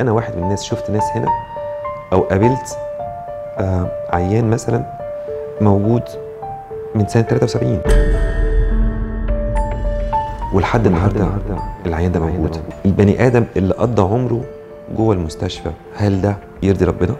انا واحد من الناس شفت ناس هنا او قابلت آه عيان مثلا موجود من سنه 73 ولحد النهارده العيان ده موجود البني ادم اللي قضى عمره جوه المستشفى هل ده يرضي ربنا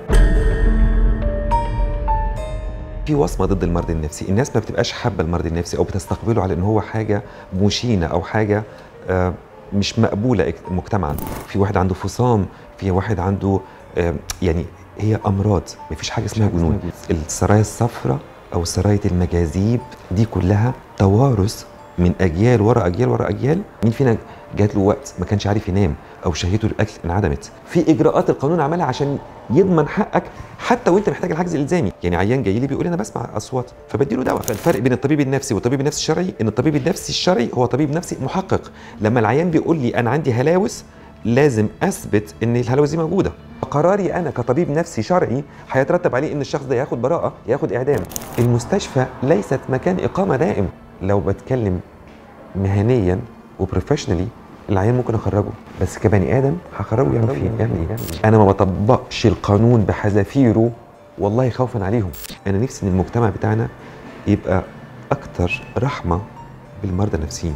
في وصمه ضد المرض النفسي الناس ما بتبقاش حابه المرض النفسي او بتستقبله على ان هو حاجه مشينه او حاجه آه مش مقبوله مجتمعا في واحد عنده فصام في واحد عنده آه يعني هي امراض ما فيش حاجه اسمها جنون السرايا الصفراء او سرايه المجاذيب دي كلها توارث من اجيال ورا اجيال ورا اجيال مين فينا جات له وقت ما كانش عارف ينام او شهيته الاكل انعدمت في اجراءات القانون عملها عشان يضمن حقك حتى وانت محتاج الحجز الالزامي يعني عيان جاي لي بيقول انا بسمع اصوات فبدي له دواء فالفرق بين الطبيب النفسي والطبيب النفسي الشرعي ان الطبيب النفسي الشرعي هو طبيب نفسي محقق لما العيان بيقول لي انا عندي هلاوس لازم اثبت ان الهلاوس دي موجوده قراري انا كطبيب نفسي شرعي هيترتب عليه ان الشخص ده ياخد براءه ياخد اعدام المستشفى ليست مكان اقامه دائم لو بتكلم مهنيا وبروفيشنالي العيان ممكن اخرجه بس كبني ادم هخرجه يعمل فيه يعمل ايه انا ما بطبقش القانون بحذافيره والله خوفا عليهم انا نفسي ان المجتمع بتاعنا يبقى اكتر رحمه بالمرضى النفسيين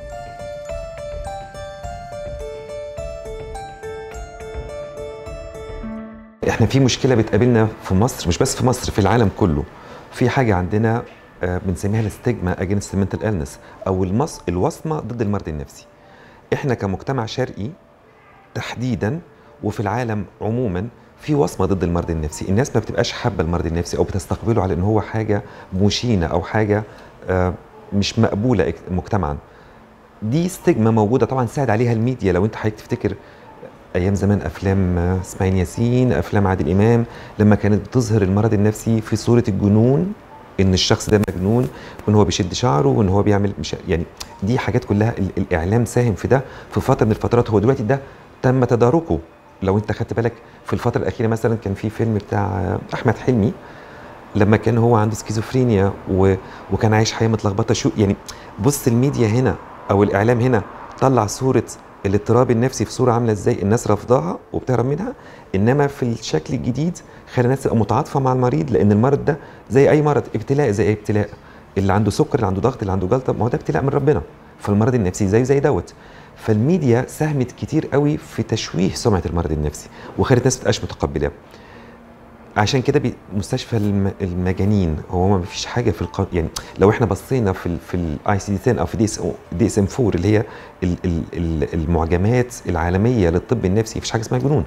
احنا في مشكله بتقابلنا في مصر مش بس في مصر في العالم كله في حاجه عندنا بنسميها الاستجما اجينست المنتال النس او المص الوصمه ضد المرض النفسي احنا كمجتمع شرقي تحديدا وفي العالم عموما في وصمه ضد المرض النفسي الناس ما بتبقاش حابه المرض النفسي او بتستقبله على ان هو حاجه مشينه او حاجه مش مقبوله مجتمعا دي ستيجما موجوده طبعا ساعد عليها الميديا لو انت حضرتك تفتكر ايام زمان افلام اسماعيل ياسين افلام عادل امام لما كانت بتظهر المرض النفسي في صوره الجنون ان الشخص ده مجنون وان هو بيشد شعره وان هو بيعمل مش يعني دي حاجات كلها الاعلام ساهم في ده في فتره من الفترات هو دلوقتي ده تم تداركه لو انت خدت بالك في الفتره الاخيره مثلا كان في فيلم بتاع احمد حلمي لما كان هو عنده سكيزوفرينيا و... وكان عايش حياه متلخبطه شو يعني بص الميديا هنا او الاعلام هنا طلع صوره الاضطراب النفسي في صوره عامله ازاي الناس رافضاها وبتهرب منها انما في الشكل الجديد خلى الناس تبقى متعاطفه مع المريض لان المرض ده زي اي مرض ابتلاء زي اي ابتلاء اللي عنده سكر اللي عنده ضغط اللي عنده جلطه ما هو ده ابتلاء من ربنا فالمرض النفسي زيه زي دوت فالميديا ساهمت كتير قوي في تشويه سمعه المرض النفسي وخلت الناس ما تبقاش متقبلاه عشان كده مستشفى المجانين هو ما فيش حاجه في القانون يعني لو احنا بصينا في ال في الاي سي دي 10 او في دي اس دي اس ام 4 اللي هي ال ال المعجمات العالميه للطب النفسي مفيش حاجه اسمها جنون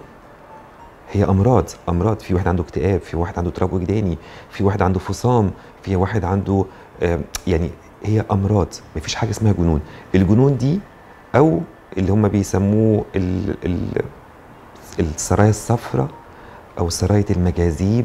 هي امراض امراض في واحد عنده اكتئاب في واحد عنده اضطراب وجداني في واحد عنده فصام في واحد عنده يعني هي امراض مفيش حاجه اسمها جنون الجنون دي او اللي هم بيسموه ال ال السرايا الصفراء او سرايه المجاذيب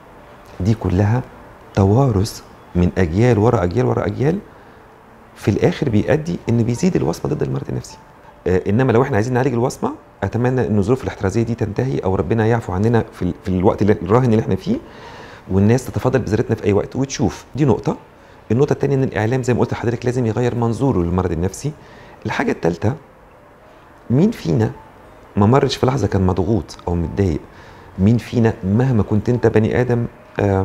دي كلها توارث من اجيال ورا اجيال ورا اجيال في الاخر بيؤدي ان بيزيد الوصمه ضد المرض النفسي آه انما لو احنا عايزين نعالج الوصمه اتمنى ان الظروف الاحترازيه دي تنتهي او ربنا يعفو عننا في, في الوقت الراهن اللي احنا فيه والناس تتفضل بذرتنا في اي وقت وتشوف دي نقطه النقطه الثانيه ان الاعلام زي ما قلت لحضرتك لازم يغير منظوره للمرض النفسي الحاجه الثالثه مين فينا ما مرش في لحظه كان مضغوط او متضايق مين فينا مهما كنت انت بني ادم آه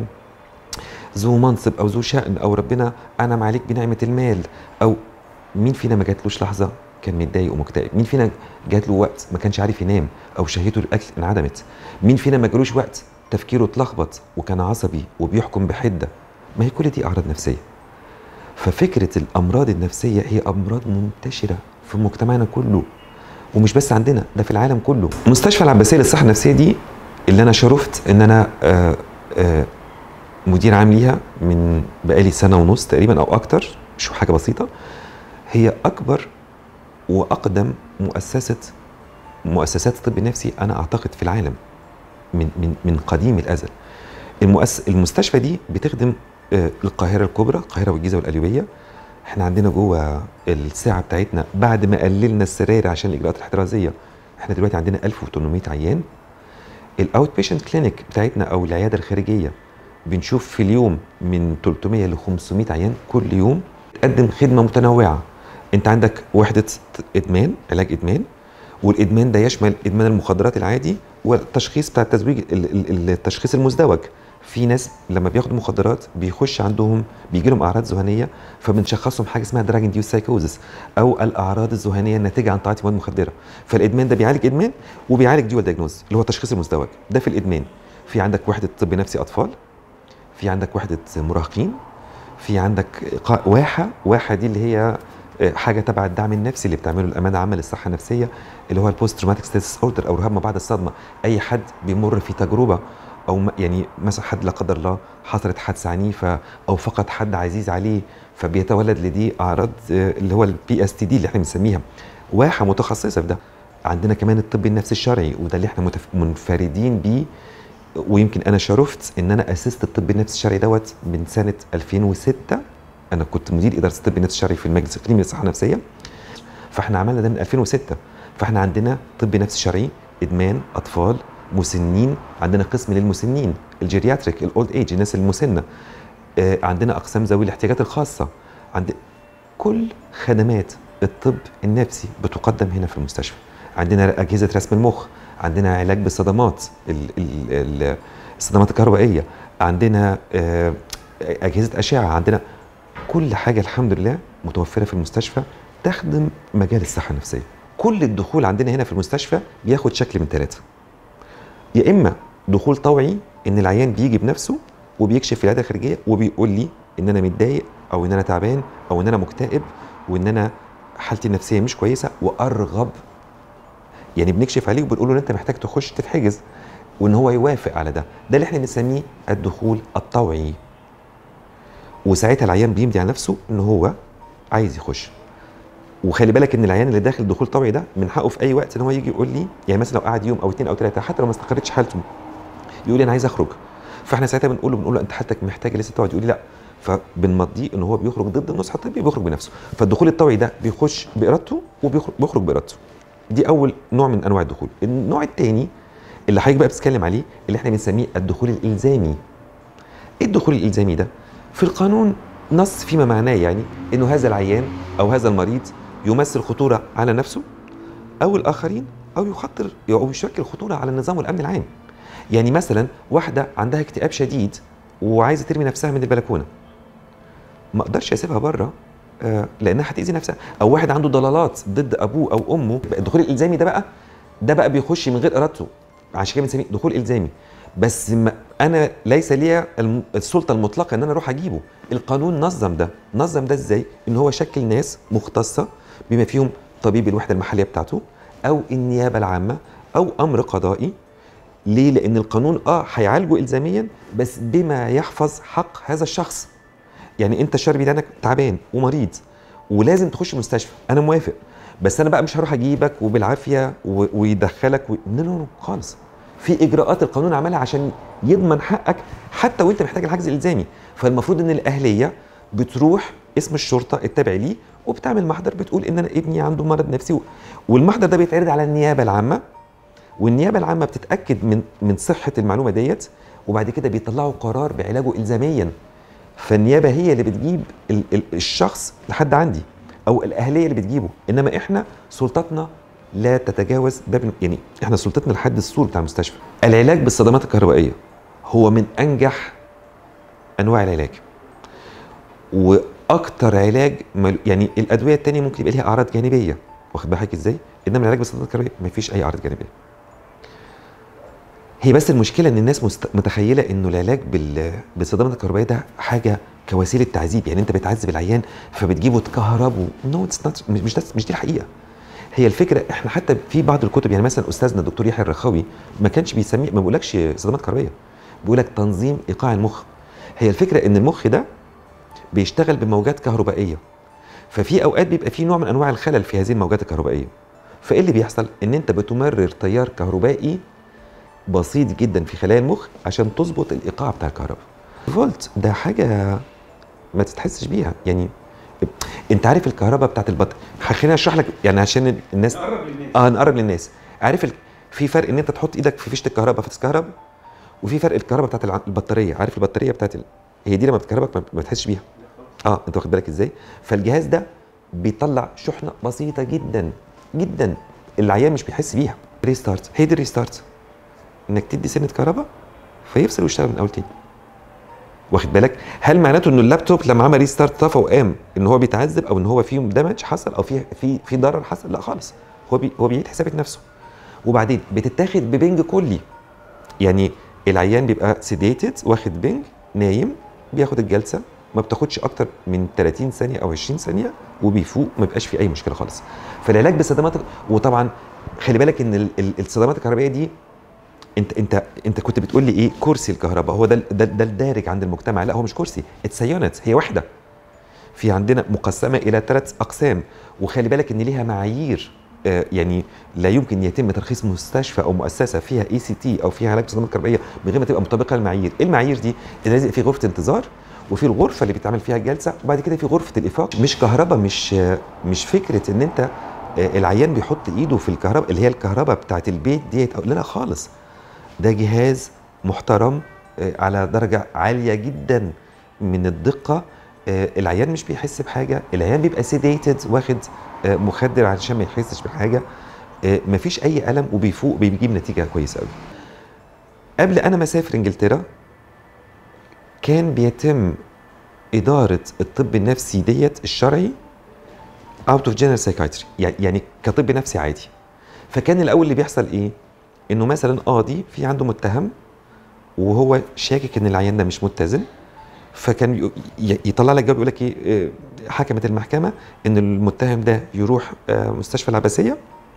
ذو منصب او ذو شأن او ربنا انعم عليك بنعمه المال او مين فينا ما جاتلوش لحظه كان متضايق ومكتئب مين فينا جات له وقت ما كانش عارف ينام او شهيته الاكل انعدمت مين فينا ما جالوش وقت تفكيره اتلخبط وكان عصبي وبيحكم بحده ما هي كل دي اعراض نفسيه ففكره الامراض النفسيه هي امراض منتشره في مجتمعنا كله ومش بس عندنا ده في العالم كله مستشفى العباسيه للصحه النفسيه دي اللي انا شرفت ان انا آآ آآ مدير عام ليها من بقالي سنه ونص تقريبا او اكتر مش حاجه بسيطه هي اكبر واقدم مؤسسه مؤسسات الطب النفسي انا اعتقد في العالم من من من قديم الازل المؤس المستشفى دي بتخدم القاهره الكبرى القاهره والجيزه والقليوبيه احنا عندنا جوه الساعه بتاعتنا بعد ما قللنا السراير عشان الاجراءات الاحترازيه احنا دلوقتي عندنا 1800 عيان الاوت بيشنت كلينيك بتاعتنا او العياده الخارجيه بنشوف في اليوم من 300 ل 500 عيان كل يوم تقدم خدمه متنوعه انت عندك وحده ادمان علاج ادمان والادمان ده يشمل ادمان المخدرات العادي والتشخيص بتاع التزويج ال- ال- التشخيص المزدوج في ناس لما بياخدوا مخدرات بيخش عندهم بيجي لهم اعراض ذهانيه فبنشخصهم حاجه اسمها دراج انديوس سايكوزس او الاعراض الذهانيه الناتجه عن تعاطي مواد مخدره فالادمان ده بيعالج ادمان وبيعالج ديول دايجنوز اللي هو التشخيص المزدوج ده في الادمان في عندك وحده طب نفسي اطفال في عندك وحده مراهقين في عندك قا- واحه واحه دي اللي هي آه، حاجه تبع الدعم النفسي اللي بتعمله الامانه العامه للصحه النفسيه اللي هو البوست تروماتيك ستريس اوردر او رهاب ما بعد الصدمه اي حد بيمر في تجربه او م- يعني مثلا حد لا قدر الله حصلت حادثه عنيفه او فقد حد عزيز عليه فبيتولد لدي اعراض آه، اللي هو البي اس تي دي اللي احنا بنسميها واحه متخصصه في ده عندنا كمان الطب النفسي الشرعي وده اللي احنا متف- منفردين بيه ويمكن انا شرفت ان انا اسست الطب النفسي الشرعي دوت من سنه 2006 انا كنت مدير اداره الطب النفسي الشرعي في المجلس الاقليمي للصحه النفسيه فاحنا عملنا ده من 2006 فاحنا عندنا طب نفسي شرعي ادمان اطفال مسنين عندنا قسم للمسنين الجيرياتريك الاولد ايج الناس المسنه آه، عندنا اقسام ذوي الاحتياجات الخاصه عند كل خدمات الطب النفسي بتقدم هنا في المستشفى عندنا اجهزه رسم المخ عندنا علاج بالصدمات ال- ال- ال- الصدمات الكهربائيه عندنا آه، اجهزه اشعه عندنا كل حاجه الحمد لله متوفره في المستشفى تخدم مجال الصحه النفسيه كل الدخول عندنا هنا في المستشفى بياخد شكل من ثلاثه يا اما دخول طوعي ان العيان بيجي بنفسه وبيكشف في العياده الخارجيه وبيقول لي ان انا متضايق او ان انا تعبان او ان انا مكتئب وان انا حالتي النفسيه مش كويسه وارغب يعني بنكشف عليه وبنقول له ان انت محتاج تخش تتحجز وان هو يوافق على ده ده اللي احنا بنسميه الدخول الطوعي وساعتها العيان بيمضي على نفسه ان هو عايز يخش وخلي بالك ان العيان اللي داخل دخول طوعي ده من حقه في اي وقت ان هو يجي يقول لي يعني مثلا لو قعد يوم او اثنين او ثلاثه حتى لو ما استقرتش حالته يقول لي انا عايز اخرج فاحنا ساعتها بنقول له بنقول له انت حالتك محتاجه لسه تقعد يقول لي لا فبنمضيه ان هو بيخرج ضد النصح الطبي بيخرج بنفسه فالدخول الطوعي ده بيخش بارادته وبيخرج بيخرج بارادته دي اول نوع من انواع الدخول النوع الثاني اللي حضرتك بقى بتتكلم عليه اللي احنا بنسميه الدخول الالزامي ايه الدخول الالزامي ده في القانون نص فيما معناه يعني انه هذا العيان او هذا المريض يمثل خطوره على نفسه او الاخرين او يخطر او يشكل خطوره على النظام والامن العام يعني مثلا واحده عندها اكتئاب شديد وعايزه ترمي نفسها من البلكونه ما اقدرش اسيبها بره آه، لانها هتاذي نفسها او واحد عنده ضلالات ضد ابوه او امه بقى الدخول الالزامي ده بقى ده بقى بيخش من غير ارادته عشان كده بنسميه دخول الزامي بس ما انا ليس لي الم- السلطه المطلقه ان انا اروح اجيبه القانون نظم ده نظم ده ازاي ان هو شكل ناس مختصه بما فيهم طبيب الوحده المحليه بتاعته او النيابه العامه او امر قضائي ليه لان القانون اه هيعالجه الزاميا بس بما يحفظ حق هذا الشخص يعني انت الشربي لانك تعبان ومريض ولازم تخش المستشفى انا موافق بس انا بقى مش هروح اجيبك وبالعافيه و- ويدخلك و... لا لا لا خالص في اجراءات القانون عملها عشان يضمن حقك حتى وانت محتاج الحجز الالزامي فالمفروض ان الاهليه بتروح اسم الشرطه التابع ليه وبتعمل محضر بتقول ان انا ابني عنده مرض نفسي و- والمحضر ده بيتعرض على النيابه العامه والنيابه العامه بتتاكد من من صحه المعلومه ديت وبعد كده بيطلعوا قرار بعلاجه الزاميا فالنيابه هي اللي بتجيب ال- ال- الشخص لحد عندي او الاهليه اللي بتجيبه انما احنا سلطتنا لا تتجاوز باب يعني احنا سلطتنا لحد السور بتاع المستشفى العلاج بالصدمات الكهربائيه هو من انجح انواع العلاج واكتر علاج مل- يعني الادويه التانية ممكن يبقى ليها اعراض جانبيه واخد بالك ازاي انما العلاج بالصدمات الكهربائيه مفيش اي اعراض جانبيه هي بس المشكله ان الناس مست... متخيله انه العلاج بال... بالصدمات الكهربائيه ده حاجه كوسيله تعذيب يعني انت بتعذب العيان فبتجيبه تكهربه نو اتس نوت مش مش, ده- مش دي الحقيقه هي الفكره احنا حتى في بعض الكتب يعني مثلا استاذنا الدكتور يحيى الرخاوي ما كانش بيسميه ما بيقولكش صدمات كهربائيه بيقول لك تنظيم ايقاع المخ هي الفكره ان المخ ده بيشتغل بموجات كهربائيه ففي اوقات بيبقى في نوع من انواع الخلل في هذه الموجات الكهربائيه فايه اللي بيحصل ان انت بتمرر تيار كهربائي بسيط جدا في خلايا المخ عشان تظبط الايقاع بتاع الكهرباء فولت ده حاجه ما تتحسش بيها يعني انت عارف الكهرباء بتاعت البطاريه خليني اشرح لك يعني عشان الناس نقرب للناس اه نقرب للناس عارف ال... في فرق ان انت تحط ايدك في فيشه الكهرباء فتتكهرب وفي فرق الكهرباء بتاعت الع- البطاريه عارف البطاريه بتاعت ال... هي دي لما بتكهربك ما ما بتحسش بيها اه انت واخد بالك ازاي فالجهاز ده بيطلع شحنه بسيطه جدا جدا العيان مش بيحس بيها ريستارت هي دي الريستارت انك تدي سنه كهرباء فيفصل ويشتغل من اول تاني واخد بالك هل معناته ان اللابتوب لما عمل ريستارت طفى وقام ان هو بيتعذب او ان هو فيه دمج حصل او في في في ضرر حصل لا خالص هو بي هو بيعيد حسابات نفسه وبعدين بتتاخد ببنج كلي يعني العيان بيبقى سيديتد واخد بنج نايم بياخد الجلسه ما بتاخدش اكتر من 30 ثانيه او 20 ثانيه وبيفوق ما بيبقاش في اي مشكله خالص فالعلاج بالصدمات وطبعا خلي بالك ان ال- ال- الصدمات الكهربائيه دي انت انت انت كنت بتقول لي ايه كرسي الكهرباء هو ده ال- ده, ده الدارج عند المجتمع لا هو مش كرسي اتس يونت هي واحده في عندنا مقسمه الى ثلاث اقسام وخلي بالك ان ليها معايير آه، يعني لا يمكن يتم ترخيص مستشفى او مؤسسه فيها اي سي تي او فيها علاج بالصدمات الكهربائيه من غير ما تبقى مطابقه للمعايير، ايه المعايير دي؟ ان لازم في غرفه انتظار وفي الغرفه اللي بيتعمل فيها الجلسه وبعد كده في غرفه الافاق مش كهرباء مش آه، مش فكره ان انت آه، العيان بيحط ايده في الكهرباء اللي هي الكهرباء بتاعت البيت ديت أو- لا لا خالص ده جهاز محترم آه، على درجه عاليه جدا من الدقه آه، العيان مش بيحس بحاجه العيان بيبقى سيديتد واخد آه، مخدر علشان ما يحسش بحاجه آه، مفيش اي الم وبيفوق بيجيب نتيجه كويسه قوي قبل انا ما اسافر انجلترا كان بيتم اداره الطب النفسي ديت الشرعي اوت اوف جنرال سايكايتري يعني كطب نفسي عادي فكان الاول اللي بيحصل ايه انه مثلا قاضي في عنده متهم وهو شاكك ان العيان ده مش متزن فكان ي- ي- يطلع لك جواب يقول لك ايه آه، حكمت المحكمه ان المتهم ده يروح آه، مستشفى العباسيه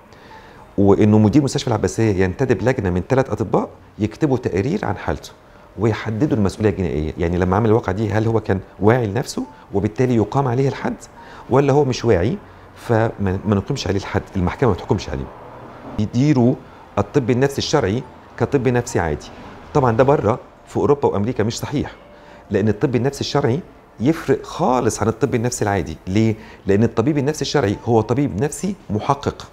وانه مدير مستشفى العباسيه ينتدب لجنه من ثلاث اطباء يكتبوا تقرير عن حالته ويحددوا المسؤوليه الجنائيه يعني لما عمل الواقعه دي هل هو كان واعي لنفسه وبالتالي يقام عليه الحد ولا هو مش واعي فما ما نقيمش عليه الحد المحكمه ما تحكمش عليه يديروا الطب النفسي الشرعي كطب نفسي عادي طبعا ده بره في اوروبا وامريكا مش صحيح لان الطب النفسي الشرعي يفرق خالص عن الطب النفسي العادي ليه لان الطبيب النفسي الشرعي هو طبيب نفسي محقق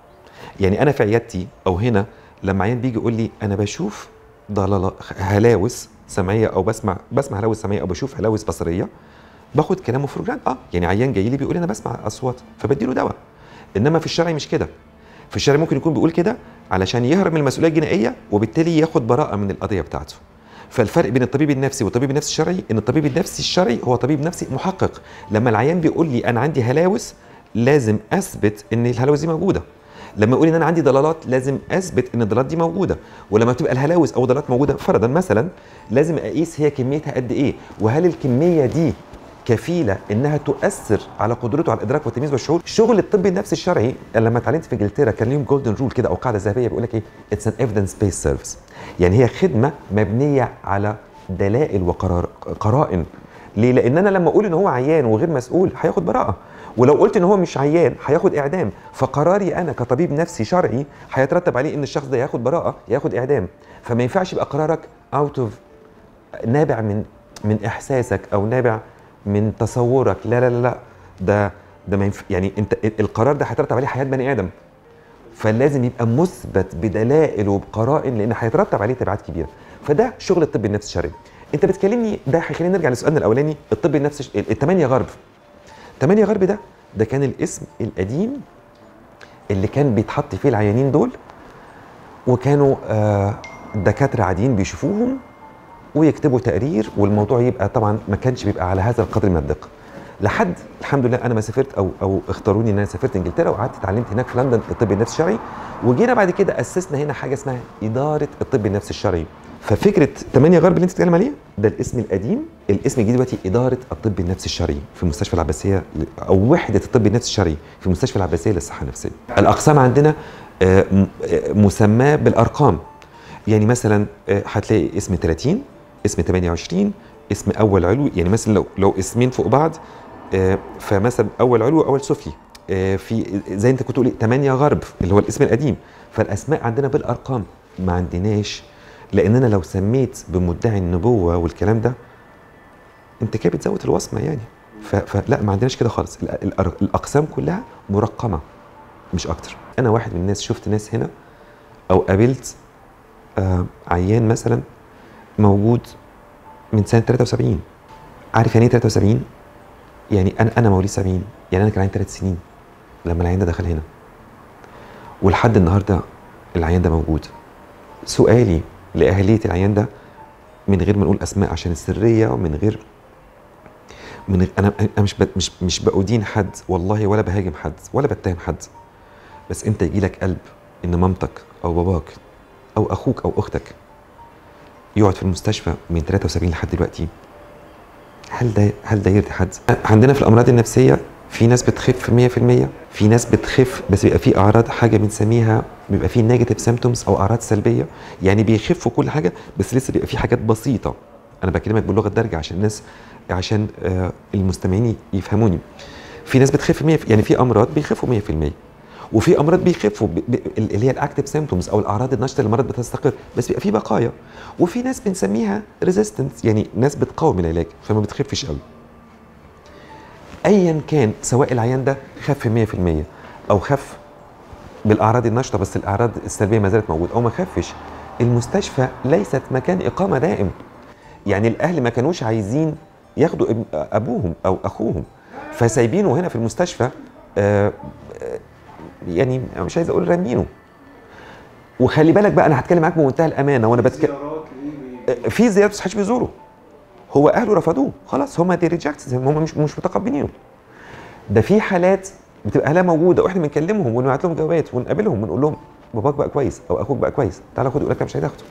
يعني انا في عيادتي او هنا لما عيان بيجي يقول لي انا بشوف ضلالة هلاوس سمعيه او بسمع بسمع هلاوس سمعيه او بشوف هلاوس بصريه باخد كلامه فور جراند اه يعني عيان جاي لي بيقول انا بسمع اصوات فبديله دواء انما في الشرعي مش كده في الشرعي ممكن يكون بيقول كده علشان يهرب من المسؤوليه الجنائيه وبالتالي ياخد براءه من القضيه بتاعته فالفرق بين الطبيب النفسي والطبيب النفسي الشرعي ان الطبيب النفسي الشرعي هو طبيب نفسي محقق لما العيان بيقول لي انا عندي هلاوس لازم اثبت ان الهلاوس دي موجوده لما يقول ان انا عندي ضلالات لازم اثبت ان الضلالات دي موجوده ولما تبقى الهلاوس او ضلالات موجوده فرضا مثلا لازم اقيس هي كميتها قد ايه وهل الكميه دي كفيله انها تؤثر على قدرته على الادراك والتمييز والشعور شغل الطب النفسي الشرعي لما اتعلمت في انجلترا كان ليهم جولدن رول كده او قاعده ذهبيه بيقول لك ايه اتس ان ايفيدنس بيس سيرفيس يعني هي خدمه مبنيه على دلائل وقرار قرائن ليه لان انا لما اقول ان هو عيان وغير مسؤول هياخد براءه ولو قلت ان هو مش عيان هياخد اعدام فقراري انا كطبيب نفسي شرعي هيترتب عليه ان الشخص ده ياخد براءه ياخد اعدام فما ينفعش يبقى قرارك اوت اوف نابع من من احساسك او نابع من تصورك لا لا لا لا ده ده ما ينف... يعني انت القرار ده هيترتب عليه حياه بني ادم فلازم يبقى مثبت بدلائل وبقرائن لان هيترتب عليه تبعات كبيره فده شغل الطب النفسي الشرعي انت بتكلمني ده هيخلينا نرجع لسؤالنا الاولاني الطب النفسي الثمانيه غرب ثمانيه غرب ده ده كان الاسم القديم اللي كان بيتحط فيه العيانين دول وكانوا آه دكاتره عاديين بيشوفوهم ويكتبوا تقرير والموضوع يبقى طبعا ما كانش بيبقى على هذا القدر من الدقه لحد الحمد لله انا ما سافرت او او اختاروني ان انا سافرت انجلترا وقعدت اتعلمت هناك في لندن الطب النفسي الشرعي وجينا بعد كده اسسنا هنا حاجه اسمها اداره الطب النفسي الشرعي ففكره 8 غرب اللي انت بتتكلم عليه ده الاسم القديم الاسم الجديد دلوقتي اداره الطب النفسي الشرعي في مستشفى العباسيه او وحده الطب النفسي الشرعي في مستشفى العباسيه للصحه النفسيه الاقسام عندنا آه، م- آه، مسماه بالارقام يعني مثلا آه، هتلاقي اسم 30 اسم 28 اسم اول علوي يعني مثلا لو لو اسمين فوق بعض آه، فمثلا اول علوي واول سفلي آه، في زي انت كنت تقول 8 غرب اللي هو الاسم القديم فالاسماء عندنا بالارقام ما عندناش لاننا لو سميت بمدعي النبوه والكلام ده انت كده بتزود الوصمه يعني ف- فلا ما عندناش كده خالص ال- ال- الاقسام كلها مرقمه مش اكتر انا واحد من الناس شفت ناس هنا او قابلت آه عيان مثلا موجود من سنه 73 عارف يعني ايه 73 يعني انا انا مواليد 70 يعني انا كان عندي ثلاث سنين لما العيان ده دخل هنا ولحد النهارده العيان ده موجود سؤالي لاهليه العيان ده من غير ما نقول اسماء عشان السريه ومن غير من غير انا انا مش ب... مش مش بأدين حد والله ولا بهاجم حد ولا بتهم حد بس انت يجي لك قلب ان مامتك او باباك او اخوك او اختك يقعد في المستشفى من 73 لحد دلوقتي هل ده هل ده يرضي حد؟ عندنا في الامراض النفسيه في ناس بتخف 100% في ناس بتخف بس بيبقى في اعراض حاجه بنسميها بيبقى في نيجاتيف سيمتومز او اعراض سلبيه يعني بيخفوا كل حاجه بس لسه بيبقى في حاجات بسيطه انا بكلمك باللغه الدارجه عشان الناس عشان آه المستمعين يفهموني في ناس بتخف 100 يعني في امراض بيخفوا 100% وفي امراض بيخفوا ب- ب- اللي هي الاكتيف سيمتومز او الاعراض النشطه اللي المرض بتستقر بس بيبقى في بقايا وفي ناس بنسميها ريزيستنس يعني ناس بتقاوم العلاج فما بتخفش قوي ايا كان سواء العيان ده خف 100% او خف بالاعراض النشطه بس الاعراض السلبيه ما زالت موجوده او ما خفش المستشفى ليست مكان اقامه دائم يعني الاهل ما كانوش عايزين ياخدوا ابن- ابوهم او اخوهم فسايبينه هنا في المستشفى آه، آه، يعني مش عايز اقول رامينه وخلي بالك بقى انا هتكلم معاك بمنتهى الامانه وانا بتكلم زيارات ليه بي- في زيارات بس محدش بيزوره هو اهله رفضوه خلاص هم دي ريجكت هم مش مش متقبلينه ده في حالات بتبقى اهلها موجوده واحنا بنكلمهم ونبعت لهم جوابات ونقابلهم ونقول لهم باباك بقى كويس او اخوك بقى كويس تعالى خد يقول لك لا مش هتاخده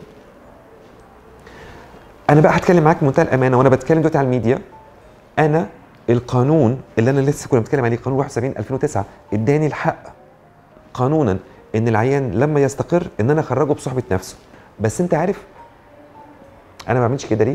انا بقى هتكلم معاك بمنتهى الامانه وانا بتكلم دلوقتي على الميديا انا القانون اللي انا لسه كنا بنتكلم عليه قانون 71 2009 اداني الحق قانونا ان العيان لما يستقر ان انا اخرجه بصحبه نفسه بس انت عارف انا ما بعملش كده ليه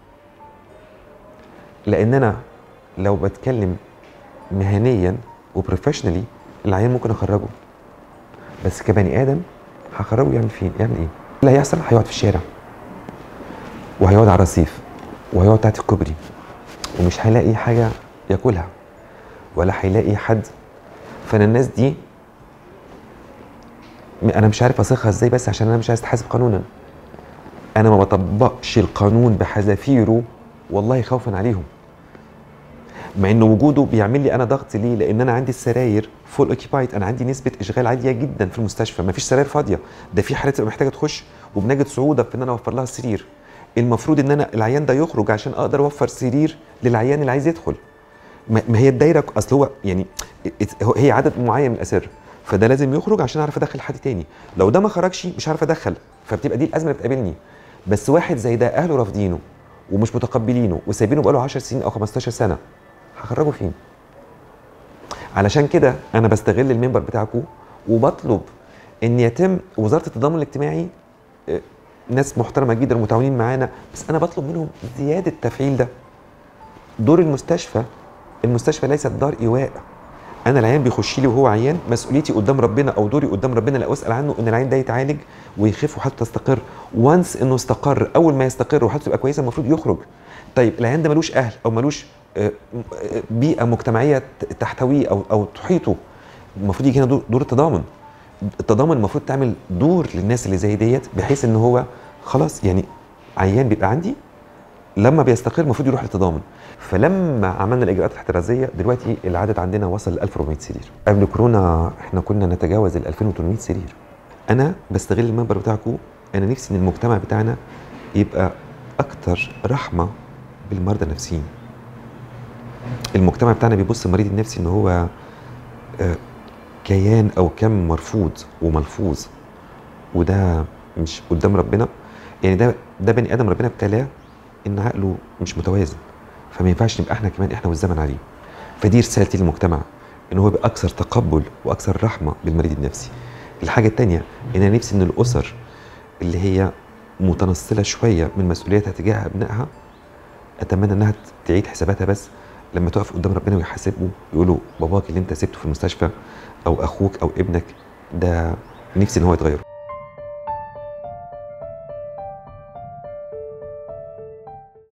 لان انا لو بتكلم مهنيا وبروفيشنالي العيان ممكن اخرجه بس كبني ادم هخرجه يعمل فين يعمل ايه اللي هيحصل هيقعد في الشارع وهيقعد على الرصيف وهيقعد تحت الكوبري ومش هيلاقي حاجه ياكلها ولا هيلاقي حد فانا الناس دي م- انا مش عارف اصيغها ازاي بس عشان انا مش عايز اتحاسب قانونا انا ما بطبقش القانون بحذافيره والله خوفا عليهم مع ان وجوده بيعمل لي انا ضغط ليه لان انا عندي السراير فول اوكيبايد انا عندي نسبه اشغال عاليه جدا في المستشفى ما فيش سراير فاضيه ده في حالات تبقى محتاجه تخش وبنجد صعوبه في ان انا اوفر لها سرير المفروض ان انا العيان ده يخرج عشان اقدر اوفر سرير للعيان اللي عايز يدخل ما ما هي الدايره اصل هو يعني ات- هو- هي عدد معين من الاسر فده لازم يخرج عشان اعرف ادخل حد تاني لو ده ما خرجش مش عارف ادخل فبتبقى دي الازمه اللي بتقابلني بس واحد زي ده اهله رافضينه ومش متقبلينه وسايبينه بقاله 10 سنين او 15 سنه هخرجه فين علشان كده انا بستغل المنبر بتاعكم وبطلب ان يتم وزاره التضامن الاجتماعي آه، ناس محترمه جدا ومتعاونين معانا بس انا بطلب منهم زياده تفعيل ده دور المستشفى المستشفى ليست دار ايواء انا العيان بيخش لي وهو عيان مسؤوليتي قدام ربنا او دوري قدام ربنا لا اسال عنه ان العيان ده يتعالج ويخف وحالته تستقر وانس انه استقر اول ما يستقر وحالته تبقى كويسه المفروض يخرج طيب العيان ده ملوش اهل او ملوش آه، آه، بيئه مجتمعيه ت- تحتويه او او تحيطه المفروض يجي هنا دور, دور التضامن التضامن المفروض تعمل دور للناس اللي زي ديت بحيث ان هو خلاص يعني عيان بيبقى عندي لما بيستقر المفروض يروح للتضامن فلما عملنا الاجراءات الاحترازيه دلوقتي العدد عندنا وصل ل 1400 سرير قبل كورونا احنا كنا نتجاوز ال 2800 سرير انا بستغل المنبر بتاعكم انا نفسي ان المجتمع بتاعنا يبقى اكتر رحمه بالمرضى النفسيين المجتمع بتاعنا بيبص المريض النفسي ان هو آه، كيان او كم مرفوض وملفوظ وده مش قدام ربنا يعني ده ده بني ادم ربنا ابتلاه ان عقله مش متوازن فما ينفعش نبقى احنا كمان احنا والزمن عليه فدي رسالتي للمجتمع ان هو يبقى اكثر تقبل واكثر رحمه بالمريض النفسي الحاجه الثانيه ان انا نفسي ان الاسر اللي هي متنصله شويه من مسؤوليتها تجاه ابنائها اتمنى انها تعيد حساباتها بس لما تقف قدام ربنا ويحاسبه يقولوا باباك اللي انت سبته في المستشفى او اخوك او ابنك ده نفسي ان هو يتغير